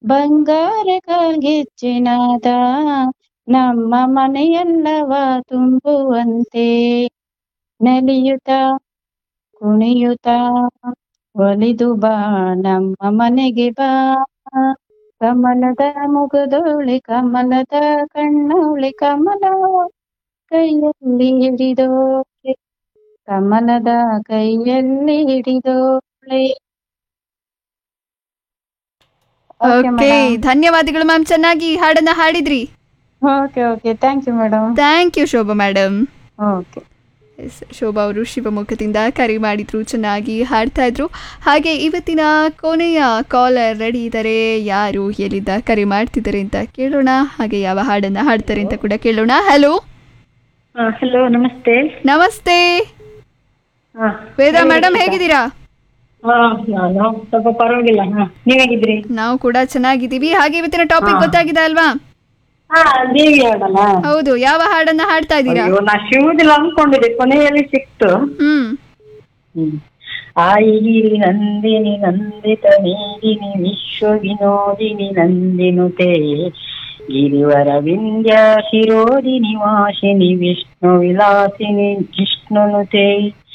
ಬಂಗಾರ ಕಾಲ್ಗೆಜ್ಜೆನಾದ ನಮ್ಮ ಮನೆಯೆಲ್ಲವ ತುಂಬುವಂತೆ ನಲಿಯುತ್ತ ಕುಣಿಯುತ್ತ ಒಲಿದು ಬಾ ನಮ್ಮ ಮನೆಗೆ ಬಾ ಕಮಲದ ಮುಗದೋಳೆ ಕಮಲದ ಕಣ್ಣೋಳೆ ಕಮಲ ಕೈಯಲ್ಲಿ ಹಿಡಿದೋಳೆ ಕಮಲದ ಕೈಯಲ್ಲಿ ಹಿಡಿದೋಳೆ ಓಕೆ ಧನ್ಯವಾದಗಳು ಮ್ಯಾಮ್ ಚೆನ್ನಾಗಿ ಹಾಡನ್ನ ಹಾಡಿದ್ರಿ okay okay thank you madam thank you Shobha madam okay yes Shobha ಅವರು ಶಿವಮೊಗ್ಗದಿಂದ ಕರೆ ಮಾಡಿದ್ರು ಚೆನ್ನಾಗಿ ಹಾಡ್ತಾ ಇದ್ರು ಹಾಗೆ ಇವತ್ತಿನ ಕೊನೆಯ ಕಾಲರ್ ರೆಡಿ ಇದ್ದಾರೆ ಯಾರು ಎಲ್ಲಿದ್ದ ಕರೆ ಮಾಡ್ತಿದ್ದಾರೆ ಅಂತ ಕೇಳೋಣ ಹಾಗೆ ಯಾವ ಹಾಡನ್ನ ಹಾಡ್ತಾರೆ ಅಂತ ಕೂಡ ಕೇಳೋಣ ಹಲೋ ಹಲೋ ನಮಸ್ತೆ ನಮಸ್ತೆ ಹಾ ವೇದ ಮೇಡಮ್ ಹೇಗಿದ್ದೀರಾ ಹಾ ನಾನು ಸ್ವಲ್ಪ ಪರವಾಗಿಲ್ಲ ಹಾ ನೀವ್ ಹೇಗಿದ್ರಿ ನಾವು ಕೂಡ ಚೆನ್ನಾಗಿದ್ದೀವಿ ಹಾಗೆ ಇವತ್ತಿನ ಟಾಪಿಕ್ ಹಾ. ಗೊತ್ತಾಗಿದೆ ಅಲ್ವಾ ಹಾ ದೇವಿ ಹಾಡಲ್ಲ ಹೌದು ಯಾವ ಹಾಡನ್ನ ಹಾಡ್ತಾ ಇದ್ದೀರಾ ಅಯ್ಯೋ ನಾ ಶಿವದಿಲ್ಲ ಅನ್ಕೊಂಡಿದ್ದೆ ಕೊನೆಯಲ್ಲಿ ಸಿಕ್ತು ಹ್ಮ್ ಹ್ಮ್ ಆಯಿಗಿರಿ ನಂದಿನಿ ನಂದಿತ ಮೇದಿನಿ ವಿಶ್ವ ವಿನೋದಿನಿ ನಂದಿನುತೆ ಗಿರಿವರ ವಿಂಧ್ಯ ಶಿರೋದಿನಿ ವಾಸಿನಿ ವಿಷ್ಣು ವಿಲಾಸಿನಿ ಜಿಷ್ಣುನುತೆ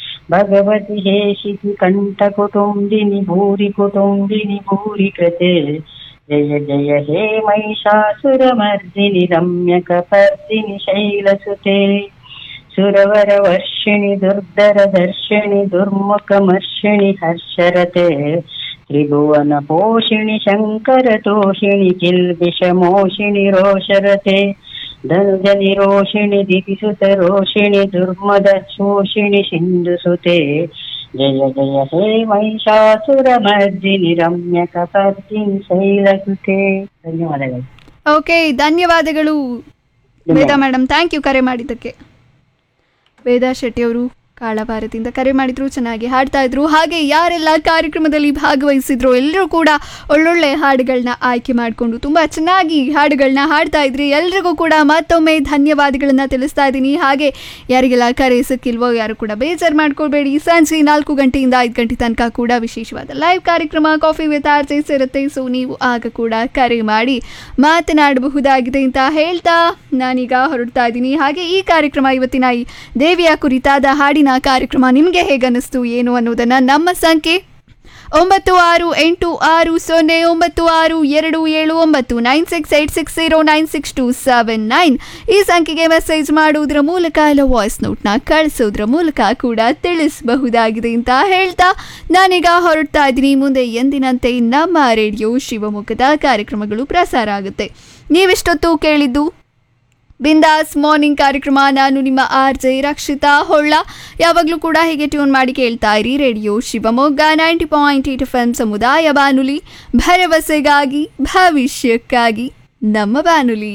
ಭಗವತಿ ಹೇಷಿತಿ ಕಂಠ ಕುಟುಂಬಿನಿ ಭೂರಿ ಕುಟುಂಬಿನಿ ಭೂರಿ ಕೃತೆ ಜಯ ಜಯ ಹೇ ಮಹಿಷಾಸುರ ಮರ್ದಿನಿ ರಮ್ಯ ಕಪರ್ದಿನಿ ಶೈಲಸುತೆ ಸುರವರ ವರ್ಷಿಣಿ ದುರ್ಧರ ದರ್ಶಿಣಿ ದುರ್ಮುಖ ಮರ್ಷಿಣಿ ಹರ್ಷರತೆ ತ್ರಿಭುವನ ಪೋಷಿಣಿ ಶಂಕರ ತೋಷಿಣಿ ಕಿಲ್ಬಿಷ ಮೋಷಿಣಿ ರೋಷರತೆ ಧನುಜ ನಿರೋಷಿಣಿ ದಿತಿಸುತ ರೋಷಿಣಿ ದುರ್ಮದ ಶೋಷಿಣಿ ಸಿಂಧು ಸುತೆ ಜಯ ಜಯ ಹೇ ಮಹಿಷಾಸುರ ಮರ್ದಿನಿ ರಮ್ಯ ಕಪರ್ದಿನಿ ಶೈಲಸುತೆ ಧನ್ಯವಾದಗಳು ಓಕೆ ಧನ್ಯವಾದಗಳು ವೇದಾ ಮೇಡಮ್ ಥ್ಯಾಂಕ್ ಯು ಕರೆ ಮಾಡಿದ್ದಕ್ಕೆ ವೇದಾ ಶೆಟ್ಟಿ ಅವರು ಕಾಳವಾರದಿಂದ ಕರೆ ಮಾಡಿದ್ರು ಚೆನ್ನಾಗಿ ಹಾಡ್ತಾ ಇದ್ರು ಹಾಗೆ ಯಾರೆಲ್ಲ ಕಾರ್ಯಕ್ರಮದಲ್ಲಿ ಭಾಗವಹಿಸಿದ್ರು ಎಲ್ಲರೂ ಕೂಡ ಒಳ್ಳೊಳ್ಳೆ ಹಾಡುಗಳನ್ನ ಆಯ್ಕೆ ಮಾಡಿಕೊಂಡು ತುಂಬ ಚೆನ್ನಾಗಿ ಹಾಡುಗಳನ್ನ ಹಾಡ್ತಾ ಇದ್ರಿ ಎಲ್ರಿಗೂ ಕೂಡ ಮತ್ತೊಮ್ಮೆ ಧನ್ಯವಾದಗಳನ್ನ ತಿಳಿಸ್ತಾ ಇದ್ದೀನಿ ಹಾಗೆ ಯಾರಿಗೆಲ್ಲ ಕರೆ ಸಿಕ್ಕಿಲ್ವೋ ಯಾರು ಕೂಡ ಬೇಜಾರು ಮಾಡ್ಕೊಳ್ಬೇಡಿ ಸಂಜೆ ನಾಲ್ಕು ಗಂಟೆಯಿಂದ ಐದು ಗಂಟೆ ತನಕ ಕೂಡ ವಿಶೇಷವಾದ ಲೈವ್ ಕಾರ್ಯಕ್ರಮ ಕಾಫಿ ವಿತ್ ಆರ್ಜೆಸ್ ಇರುತ್ತೆ ಸೊ ನೀವು ಆಗ ಕೂಡ ಕರೆ ಮಾಡಿ ಮಾತನಾಡಬಹುದಾಗಿದೆ ಅಂತ ಹೇಳ್ತಾ ನಾನೀಗ ಹೊರಡ್ತಾ ಇದ್ದೀನಿ ಹಾಗೆ ಈ ಕಾರ್ಯಕ್ರಮ ಇವತ್ತಿನ ಈ ದೇವಿಯ ಕುರಿತಾದ ಹಾಡಿನ ಕಾರ್ಯಕ್ರಮ ನಿಮಗೆ ಹೇಗನ್ನಿಸ್ತು ಏನು ಅನ್ನೋದನ್ನು ನಮ್ಮ ಸಂಖ್ಯೆ ಒಂಬತ್ತು ಆರು ಎಂಟು ಆರು ಸೊನ್ನೆ ಒಂಬತ್ತು ಆರು ಎರಡು ಏಳು ಒಂಬತ್ತು nine six eight six zero nine six two seven nine ಈ ಸಂಖ್ಯೆಗೆ ಮೆಸೇಜ್ ಮಾಡುವುದರ ಮೂಲಕ ಇಲ್ಲ ವಾಯ್ಸ್ ನೋಟ್ನ ಕಳಿಸೋದ್ರ ಮೂಲಕ ಕೂಡ ತಿಳಿಸಬಹುದಾಗಿದೆ ಅಂತ ಹೇಳ್ತಾ ನಾನೀಗ ಹೊರಡ್ತಾ ಇದ್ದೀನಿ ಮುಂದೆ ಎಂದಿನಂತೆ ನಮ್ಮ ರೇಡಿಯೋ ಶಿವಮೊಗ್ಗದ ಕಾರ್ಯಕ್ರಮಗಳು ಪ್ರಸಾರ ಆಗುತ್ತೆ ನೀವಿಷ್ಟೊತ್ತು ಕೇಳಿದ್ದು ಬಿಂದಾಸ್ ಮಾರ್ನಿಂಗ್ ಕಾರ್ಯಕ್ರಮ ನಾನು ನಿಮ್ಮ ಆರ್ ಜೆ ರಕ್ಷಿತಾ ಹೊಳ್ಳ ಯಾವಾಗಲೂ ಕೂಡ ಹೀಗೆ ಟ್ಯೂನ್ ಮಾಡಿ ಕೇಳ್ತಾ ಇರಿ radio Shivamogga ninety point eight F M ಸಮುದಾಯ ಬಾನುಲಿ ಭರವಸೆಗಾಗಿ ಭವಿಷ್ಯಕ್ಕಾಗಿ ನಮ್ಮ ಬಾನುಲಿ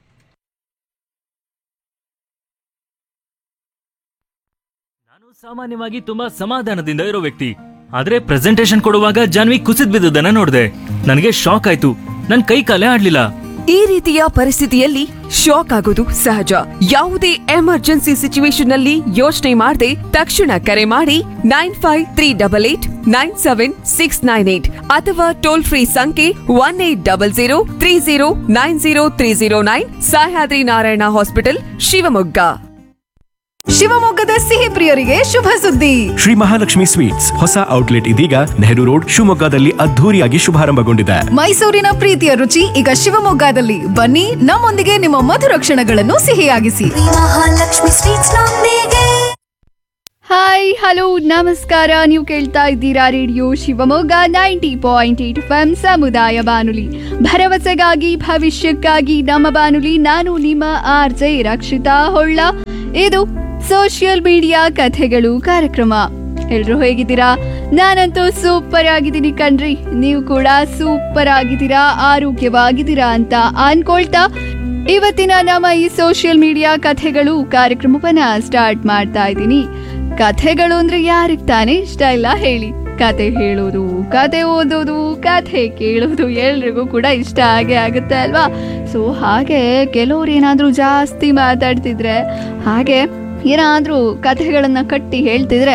ನಾನು ಸಾಮಾನ್ಯವಾಗಿ ತುಂಬಾ ಸಮಾಧಾನದಿಂದ ಇರೋ ವ್ಯಕ್ತಿ ಆದ್ರೆ ಪ್ರೆಸೆಂಟೇಶನ್ ಕೊಡುವಾಗ ಜಾನ್ವಿ ಕುಸಿದ್ ಬಿದ್ದದನ್ನ ನೋಡಿದೆ ನನಗೆ ಶಾಕ್ ಆಯ್ತು ನನ್ ಕೈ ಕಾಲೇ ಆಡ್ಲಿಲ್ಲ ಈ ರೀತಿಯ ಪರಿಸ್ಥಿತಿಯಲ್ಲಿ ಶಾಕ್ ಆಗೋದು ಸಹಜ ಯಾವುದೇ ಎಮರ್ಜೆನ್ಸಿ ಸಿಚುವೇಶನ್ ನಲ್ಲಿ ಯೋಚನೆ ಮಾಡದೆ ತಕ್ಷಣ ಕರೆ ಮಾಡಿ nine five three double eight nine seven six nine eight ಅಥವಾ ಟೋಲ್ ಫ್ರೀ ಸಂಖ್ಯೆ one eight double zero three zero nine zero three zero nine Sahyadri Narayana hospital Shivamogga ಶಿವಮೊಗ್ಗದ ಸಿಹಿ ಪ್ರಿಯರಿಗೆ ಶುಭ ಸುದ್ದಿ ಶ್ರೀ ಮಹಾಲಕ್ಷ್ಮಿ ಸ್ವೀಟ್ಸ್ ಹೊಸ ಔಟ್ಲೆಟ್ ಇದೀಗ ನೆಹರು ರೋಡ್ ಶಿವಮೊಗ್ಗದಲ್ಲಿ ಅದ್ಧೂರಿಯಾಗಿ ಶುಭಾರಂಭಗೊಂಡಿದೆ ಮೈಸೂರಿನ ಪ್ರೀತಿಯ ರುಚಿ ಈಗ ಶಿವಮೊಗ್ಗದಲ್ಲಿ ಬನ್ನಿ ನಮ್ಮೊಂದಿಗೆ ನಿಮ್ಮ ಮಧುರ ಕ್ಷಣಗಳನ್ನು ಸಿಹಿಯಾಗಿಸಿ ಮಹಾಲಕ್ಷ್ಮಿ ಸ್ವೀಟ್ಸ್ ನೊಂದಿಗೆ ಹಾಯ್ ಹಲೋ ನಮಸ್ಕಾರ ನೀವು ಕೇಳ್ತಾ ಇದ್ದೀರಾ radio Shivamogga ninety point eight F M ಸಮುದಾಯ ಬಾನುಲಿ ಭರವಸೆಗಾಗಿ ಭವಿಷ್ಯಕ್ಕಾಗಿ ನಮ್ಮ ಬಾನುಲಿ ನಾನು ನಿಮ್ಮ ಆರ್ ಜೆ ರಕ್ಷಿತಾ ಹೊಳ್ಳ ಇದು ಸೋಷಿಯಲ್ ಮೀಡಿಯಾ ಕಥೆಗಳು ಕಾರ್ಯಕ್ರಮ ಎಲ್ರು ಹೇಗಿದ್ದೀರಾ ನಾನಂತೂ ಸೂಪರ್ ಆಗಿದ್ದೀನಿ ಕಣ್ರಿ ನೀವು ಕೂಡ ಸೂಪರ್ ಆಗಿದ್ದೀರಾ ಆರೋಗ್ಯವಾಗಿದ್ದೀರಾ ಅಂತ ಅನ್ಕೊಳ್ತಾ ಇವತ್ತಿನ ನಮ್ಮ ಈ ಸೋಷಿಯಲ್ ಮೀಡಿಯಾ ಕಥೆಗಳು ಕಾರ್ಯಕ್ರಮವನ್ನ ಸ್ಟಾರ್ಟ್ ಮಾಡ್ತಾ ಇದ್ದೀನಿ ಕಥೆಗಳು ಅಂದ್ರೆ ಯಾರಿಗೆ ತಾನೇ ಇಷ್ಟ ಇಲ್ಲ ಹೇಳಿ ಕತೆ ಹೇಳೋದು ಕತೆ ಓದೋದು ಕಥೆ ಕೇಳೋದು ಎಲ್ರಿಗೂ ಕೂಡ ಇಷ್ಟ ಆಗೇ ಆಗುತ್ತೆ ಅಲ್ವಾ ಸೊ ಹಾಗೆ ಕೆಲವ್ರು ಏನಾದರೂ ಜಾಸ್ತಿ ಮಾತಾಡ್ತಿದ್ರೆ ಹಾಗೆ ಏನಾದರೂ ಕಥೆಗಳನ್ನು ಕಟ್ಟಿ ಹೇಳ್ತಿದ್ರೆ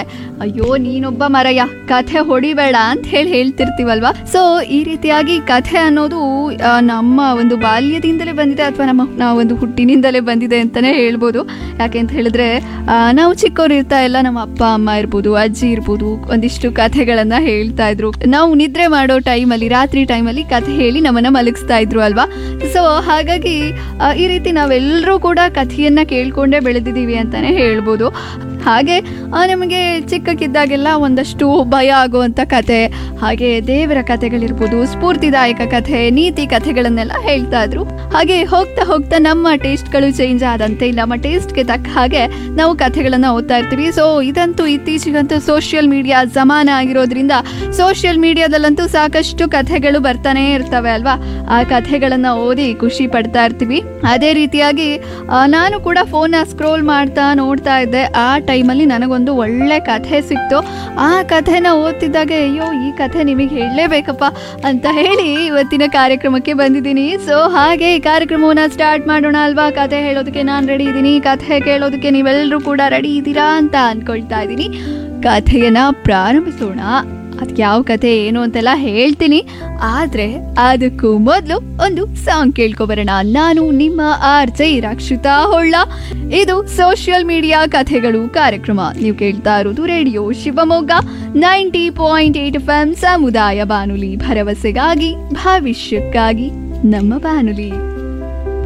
ಅಯ್ಯೋ ನೀನೊಬ್ಬ ಮರಯ್ಯ ಕಥೆ ಹೊಡಿಬೇಡ ಅಂತ ಹೇಳಿ ಹೇಳ್ತಿರ್ತೀವಲ್ವಾ ಸೊ ಈ ರೀತಿಯಾಗಿ ಕಥೆ ಅನ್ನೋದು ಆ, ನಮ್ಮ ಒಂದು ಬಾಲ್ಯದಿಂದಲೇ ಬಂದಿದೆ ಅಥವಾ ನಮ್ಮ ನಾವು ಒಂದು ಹುಟ್ಟಿನಿಂದಲೇ ಬಂದಿದೆ ಅಂತಾನೆ ಹೇಳ್ಬೋದು ಯಾಕೆ ಅಂತ ಹೇಳಿದ್ರೆ ಆ, ನಾವು ಚಿಕ್ಕವ್ರು ಇರ್ತಾ ಎಲ್ಲ ನಮ್ಮ ಅಪ್ಪ ಅಮ್ಮ ಇರ್ಬೋದು ಅಜ್ಜಿ ಇರ್ಬೋದು ಒಂದಿಷ್ಟು ಕಥೆಗಳನ್ನ ಹೇಳ್ತಾ ಇದ್ರು ನಾವು ನಿದ್ರೆ ಮಾಡೋ ಟೈಮಲ್ಲಿ ರಾತ್ರಿ ಟೈಮಲ್ಲಿ ಕಥೆ ಹೇಳಿ ನಮ್ಮನ್ನ ಮಲಗಿಸ್ತಾ ಇದ್ರು ಅಲ್ವಾ ಸೊ ಹಾಗಾಗಿ ಆ, ಈ ರೀತಿ ನಾವೆಲ್ಲರೂ ಕೂಡ ಕಥೆಯನ್ನ ಕೇಳ್ಕೊಂಡೇ ಬೆಳೆದಿದ್ದೀವಿ ಅಂತಾನೆ ಹೇಳ್ಬೋದು ಹಾಗೆ ಆ, ನಮಗೆ ಚಿಕ್ಕಕ್ಕಿದ್ದಾಗೆಲ್ಲ ಒಂದಷ್ಟು ಭಯ ಆಗುವಂಥ ಕತೆ ಹಾಗೆ ದೇವರ ಕಥೆಗಳಿರ್ಬೋದು ಸ್ಫೂರ್ತಿದಾಯಕ ಕಥೆ ನೀತಿ ಕಥೆಗಳನ್ನೆಲ್ಲ ಹೇಳ್ತಾ ಇದ್ರು ಹಾಗೆ ಹೋಗ್ತಾ ಹೋಗ್ತಾ ನಮ್ಮ ಟೇಸ್ಟ್ಗಳು ಚೇಂಜ್ ಆದಂತೆ ನಮ್ಮ ಟೇಸ್ಟ್ಗೆ ತಕ್ಕ ಹಾಗೆ ನಾವು ಕಥೆಗಳನ್ನು ಓದ್ತಾ ಇರ್ತೀವಿ ಸೊ ಇದಂತೂ ಇತ್ತೀಚೆಗಂತೂ ಸೋಷಿಯಲ್ ಮೀಡಿಯಾ ಜಮಾನ ಆಗಿರೋದ್ರಿಂದ ಸೋಷಿಯಲ್ ಮೀಡಿಯಾದಲ್ಲಂತೂ ಸಾಕಷ್ಟು ಕಥೆಗಳು ಬರ್ತಾನೆ ಇರ್ತವೆ ಅಲ್ವಾ ಆ ಕಥೆಗಳನ್ನು ಓದಿ ಖುಷಿ ಪಡ್ತಾ ಇರ್ತೀವಿ ಅದೇ ರೀತಿಯಾಗಿ ಆ, ನಾನು ಕೂಡ ಫೋನ್ನ ಸ್ಕ್ರೋಲ್ ಮಾಡ್ತಾ ನೋಡ್ತಾ ಇದ್ದೆ ಆ ಟೈಮಲ್ಲಿ ನನಗೊಂದು ಒಳ್ಳೆ ಕಥೆ ಸಿಕ್ತು ಆ ಕಥೆನ ಓದ್ತಿದ್ದಾಗ ಅಯ್ಯೋ ಈ ಕಥೆ ನಿಮಗೆ ಹೇಳಲೇಬೇಕಪ್ಪ ಅಂತ ಹೇಳಿ ಇವತ್ತಿನ ಕಾರ್ಯಕ್ರಮಕ್ಕೆ ಬಂದಿದ್ದೀನಿ ಸೊ ಹಾಗೆ ಈ ಕಾರ್ಯಕ್ರಮವನ್ನ ಸ್ಟಾರ್ಟ್ ಮಾಡೋಣ ಅಲ್ವಾ ಕಥೆ ಹೇಳೋದಕ್ಕೆ ನಾನು ರೆಡಿ ಇದ್ದೀನಿ ಕಥೆ ಕೇಳೋದಕ್ಕೆ ನೀವೆಲ್ಲರೂ ಕೂಡ ರೆಡಿ ಇದ್ದೀರಾ ಅಂತ ಅನ್ಕೊಳ್ತಾ ಇದ್ದೀನಿ ಕಥೆಯನ್ನ ಪ್ರಾರಂಭಿಸೋಣ ಅದಕ್ಕೆ ಯಾವ ಕಥೆ ಏನು ಅಂತೆಲ್ಲ ಹೇಳ್ತೀನಿ ಆದರೆ ಅದಕ್ಕೂ ಮೊದಲು ಒಂದು ಸಾಂಗ್ ಕೇಳ್ಕೊಬರೋಣ ನಾನು ನಿಮ್ಮ ಆರ್ ಜೆ ರಕ್ಷಿತಾ ಹೊಳ್ಳ ಇದು ಸೋಷಿಯಲ್ ಮೀಡಿಯಾ ಕಥೆಗಳು ಕಾರ್ಯಕ್ರಮ ನೀವು ಕೇಳ್ತಾ ಇರೋದು radio Shivamogga ninety point eight F M ಸಮುದಾಯ ಬಾನುಲಿ ಭರವಸೆಗಾಗಿ ಭವಿಷ್ಯಕ್ಕಾಗಿ ನಮ್ಮ ಬಾನುಲಿ